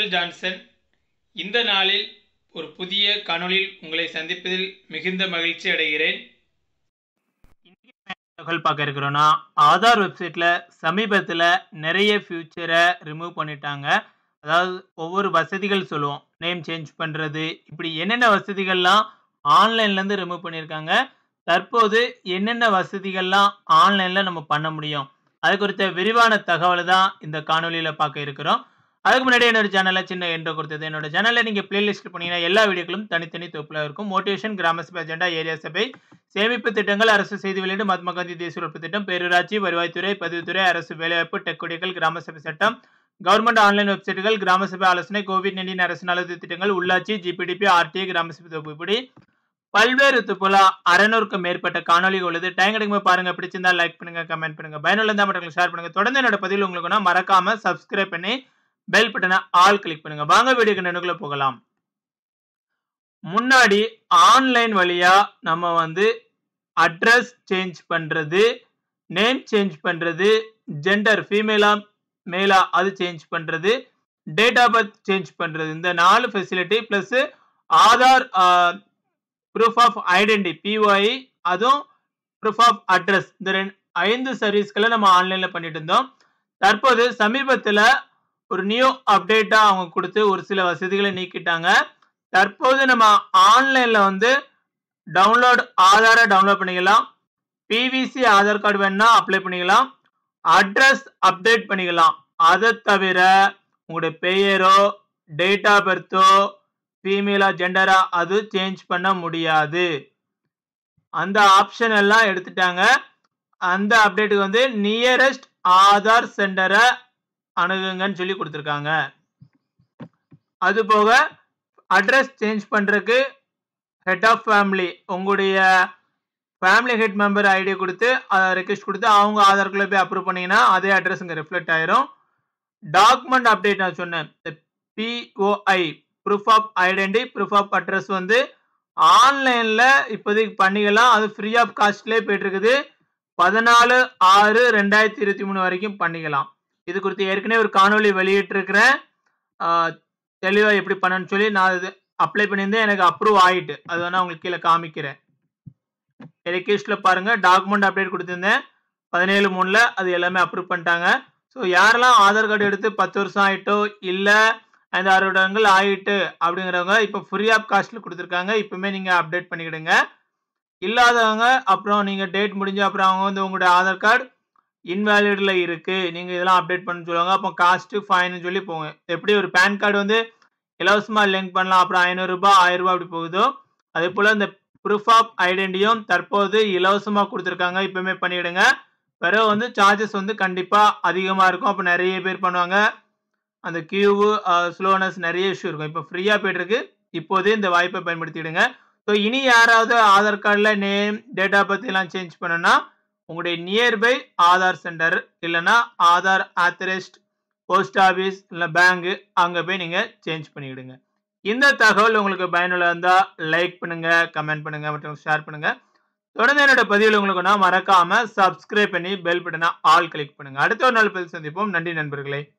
Michael Johnson இந்த நாளில் ஒரு புதிய காணொளியில் உங்களை சந்திப்பதில் மிகுந்த மகிழ்ச்சி அடைகிறேன் தகவல் பார்க்க இருக்கிறோன்னா ஆதார் வெப்சைட்டில் சமீபத்தில் நிறைய ஃபியூச்சரை ரிமூவ் பண்ணிட்டாங்க அதாவது ஒவ்வொரு வசதிகள் சொல்லுவோம் நேம் சேஞ்ச் பண்ணுறது இப்படி என்னென்ன வசதிகள்லாம் ஆன்லைன்லேருந்து ரிமூவ் பண்ணியிருக்காங்க தற்போது என்னென்ன வசதிகள்லாம் ஆன்லைனில் நம்ம பண்ண முடியும் அது குறித்த விரிவான தகவலை தான் இந்த காணொலியில் பார்க்க இருக்கிறோம் அதுக்கு முன்னாடி என்னோட சேனலில் சின்ன என்ட்ரோ கொடுத்தது என்னோட சேனலில் நீங்கள் பிளேலிஸ்ட் பண்ணீங்கன்னா எல்லா வீடியோக்களும் தனித்தனி தொகுப்பில் இருக்கும் மோட்டிவேஷன் கிராம சபை அஜெண்டா ஏரியா சபை சேமிப்பு திட்டங்கள் அரசு செய்தி வெளியீடு மகாத்மா காந்தி தேசிய உறுப்பு திட்டம் பேரூராட்சி வருவாய்த்துறை பதிவுத்துறை அரசு வேலைவாய்ப்பு டெக் கொடிகள் கிராம சபை சட்டம் கவர்மெண்ட் ஆன்லைன் வெப்சைட்டுகள் கிராம சபை ஆலோசனை கோவிட் நைன்டீன் அரசு நலத்திட்ட திட்டங்கள் உள்ளாட்சி ஜிபிடிபி ஆர்டிஐ கிராம சபை தொகுப்பு இப்படி பல்வேறு துப்புலா அறநூறுக்கும் மேற்பட்ட காணொலி உள்ளது டைம் கிடைக்கும் பாருங்க பிடிச்சிருந்தா லைக் பண்ணுங்க கமெண்ட் பண்ணுங்க பயனுள்ள இருந்தால் மட்டும் ஷேர் பண்ணுங்க தொடர்ந்து என்னோட பதிவில் உங்களுக்கு மறக்காம சப்ஸ்கிரைப் பண்ணி பெல் பட்டனை ஆல் கிளிக் பண்ணுங்க வாங்க வீடியோக்கு நடுக்குள்ள போகலாம் முன்னாடி ஆன்லைன் வழியா நம்ம வந்து அட்ரஸ் சேஞ்ச் பண்றது நேம் சேஞ்ச் பண்றது ஜெண்டர் ஃபீமேலா மேலா அது சேஞ்ச் பண்றது டேட் ஆஃப் பர்த் சேஞ்ச் பண்றது இந்த நாலு facility plus Aadhaar proof of identity POI அதுவும் ப்ரூஃப் ஆஃப் அட்ரஸ் இந்த ரெண்டு ஐந்து சர்வீஸ்களை நம்ம ஆன்லைனில் பண்ணிட்டு இருந்தோம் தற்போது சமீபத்தில் ஒரு நியூ அப்டேட்டாக அவங்க கொடுத்து ஒரு சில வசதிகளை நீக்கிட்டாங்க தற்போது நம்ம ஆன்லைனில் வந்து டவுன்லோட் ஆதாரை டவுன்லோட் பண்ணிக்கலாம் பிவிசி ஆதார் கார்டு வேணும்னா அப்ளை பண்ணிக்கலாம் அட்ரஸ் அப்டேட் பண்ணிக்கலாம் அதை தவிர உங்களுடைய பெயரோ டேட் ஆஃப் பர்த்தோ ஃபீமேலா ஜெண்டரா அது சேஞ்ச் பண்ண முடியாது அந்த ஆப்ஷன் எல்லாம் எடுத்துட்டாங்க அந்த அப்டேட்டுக்கு வந்து நியரஸ்ட் ஆதார் சென்டரை அணுகுங்கன்னு சொல்லி கொடுத்துருக்காங்க அது போக அட்ரஸ் சேஞ்ச் பண்ணுறதுக்கு ஹெட் ஆஃப் ஃபேமிலி உங்களுடைய ஃபேமிலி ஹெட் மெம்பர் ஐடி கொடுத்து அதை ரெக்வஸ்ட் கொடுத்து அவங்க ஆதார்க்குள்ளே போய் அப்ரூவ் பண்ணிங்கன்னா அதே அட்ரஸ் இங்கே ரிஃப்ளெக்ட் ஆயிரும் டாக்குமெண்ட் அப்டேட் நான் சொன்னேன் POI proof of identity proof of address வந்து ஆன்லைனில் இப்போதைக்கு பண்ணிக்கலாம் அது ஃப்ரீ ஆஃப் காஸ்ட்லேயே போயிட்டு இருக்குது பதினாலு ஆறு ரெண்டாயிரத்தி இருபத்தி மூணு வரைக்கும் பண்ணிக்கலாம் இது குறித்து ஏற்கனவே ஒரு காணொலி வெளியிட்டிருக்கிறேன் தெளிவாக எப்படி பண்ணணும்னு சொல்லி நான் இது அப்ளை பண்ணியிருந்தேன் எனக்கு அப்ரூவ் ஆகிட்டு அது வேணால் உங்களுக்கு கீழே காமிக்கிறேன் ரெக்வஸ்ட்டில் பாருங்கள் டாக்குமெண்ட் அப்டேட் கொடுத்துருந்தேன் பதினேழு மூணில் அது எல்லாமே அப்ரூவ் பண்ணிட்டாங்க ஸோ யாரெல்லாம் ஆதார் கார்டு எடுத்து பத்து வருஷம் ஆகிட்டோ இல்லை ஐந்து ஆறு வருடங்கள் ஆகிட்டு அப்படிங்கிறவங்க இப்போ ஃப்ரீ ஆஃப் காஸ்ட்டில் கொடுத்துருக்காங்க இப்போவுமே நீங்கள் அப்டேட் பண்ணிக்கிடுங்க இல்லாதவங்க அப்புறம் நீங்கள் டேட் முடிஞ்சு அப்புறம் அவங்க வந்து உங்களுடைய ஆதார் கார்டு இன்வேலிடில் இருக்குது நீங்கள் இதெல்லாம் அப்டேட் பண்ண சொல்லுவாங்க அப்போ காஸ்ட்டு ஃபைன்னு சொல்லி போங்க எப்படி ஒரு பேன் கார்டு வந்து இலவசமாக லிங்க் பண்ணலாம் அப்புறம் ஐநூறுரூபா ஆயிரரூபா அப்படி போகுதோ அதே போல் இந்த ப்ரூஃப் ஆஃப் ஐடென்டியும் தற்போது இலவசமாக கொடுத்துருக்காங்க இப்போவுமே பண்ணிவிடுங்க பிறகு வந்து சார்ஜஸ் வந்து கண்டிப்பாக அதிகமாக இருக்கும் அப்போ நிறைய பேர் பண்ணுவாங்க அந்த கியூவு ஸ்லோனஸ் நிறைய இஷ்யூ இருக்கும் இப்போ ஃப்ரீயாக போயிட்டுருக்கு இப்போதே இந்த வாய்ப்பை பயன்படுத்திடுங்க ஸோ இனி யாராவது ஆதார் கார்டில் நேம் டேட் ஆஃப் பர்த் எல்லாம் சேஞ்ச் பண்ணணும்னா உங்களுடைய நியர்பை ஆதார் சென்டர் இல்லைன்னா ஆதார் ஆத்தரைஸ்ட் போஸ்ட் ஆஃபீஸ் இல்லை பேங்கு அங்கே போய் நீங்கள் சேஞ்ச் பண்ணிவிடுங்க இந்த தகவல் உங்களுக்கு பயனுள்ள இருந்தால் லைக் பண்ணுங்கள் கமெண்ட் பண்ணுங்கள் மற்றும் ஷேர் பண்ணுங்கள் தொடர்ந்து என்னோட பதிவில் உங்களுக்கு நான் மறக்காமல் சப்ஸ்கிரைப் பண்ணி பெல் பட்டனை ஆல் கிளிக் பண்ணுங்கள் அடுத்த ஒரு நாள் பதில் சந்திப்போம் நன்றி நண்பர்களே